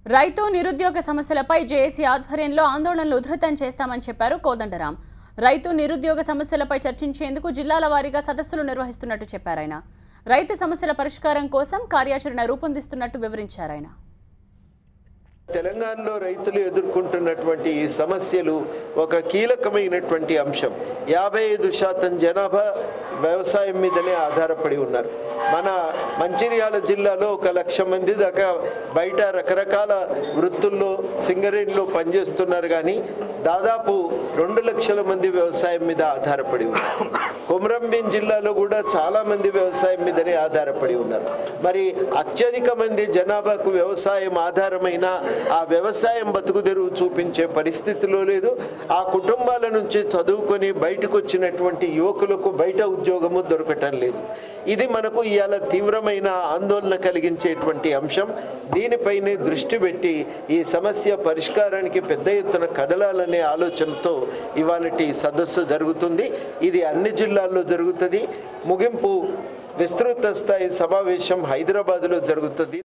రైతు నిరుద్యోగ సమస్యలపై జేఏసీ ఆధ్వర్యంలో ఆందోళనలు ఉధృతం చేస్తామని చెప్పారు కోదండరాం రైతు నిరుద్యోగ సమస్యలపై చర్చించేందుకు జిల్లాల వారీగా సదస్సులు నిర్వహిస్తున్నట్టు చెప్పారాయన రైతు సమస్యల పరిష్కారం కోసం కార్యాచరణ రూపొందిస్తున్నట్టు వివరించారాయన తెలంగాణలో రైతులు ఎదుర్కొంటున్నటువంటి ఈ సమస్యలు ఒక కీలకమైనటువంటి అంశం యాభై ఐదు శాతం జనాభా వ్యవసాయం మీదనే ఆధారపడి ఉన్నారు మన మంచిర్యాల జిల్లాలో ఒక లక్ష మంది దాకా బయట రకరకాల వృత్తుల్లో సింగరేణిలో పనిచేస్తున్నారు కానీ దాదాపు రెండు లక్షల మంది వ్యవసాయం మీద ఆధారపడి ఉన్నారు కొమరంభీం జిల్లాలో కూడా చాలా మంది వ్యవసాయం మీదనే ఆధారపడి ఉన్నారు మరి అత్యధిక మంది జనాభాకు వ్యవసాయం ఆధారమైన ఆ వ్యవసాయం బతుకుదెరువు చూపించే పరిస్థితిలో లేదు ఆ కుటుంబాల నుంచి చదువుకొని బయటకు వచ్చినటువంటి యువకులకు బయట ఉద్యోగము దొరకటం లేదు ఇది మనకు ఇవాళ తీవ్రమైన ఆందోళన కలిగించేటువంటి అంశం దీనిపైనే దృష్టి పెట్టి ఈ సమస్య పరిష్కారానికి పెద్ద ఎత్తున కదలాలనే ఆలోచనతో ఇవాళటి సదస్సు జరుగుతుంది ఇది అన్ని జిల్లాల్లో జరుగుతుంది ముగింపు విస్తృత స్థాయి సమావేశం హైదరాబాద్లో జరుగుతుంది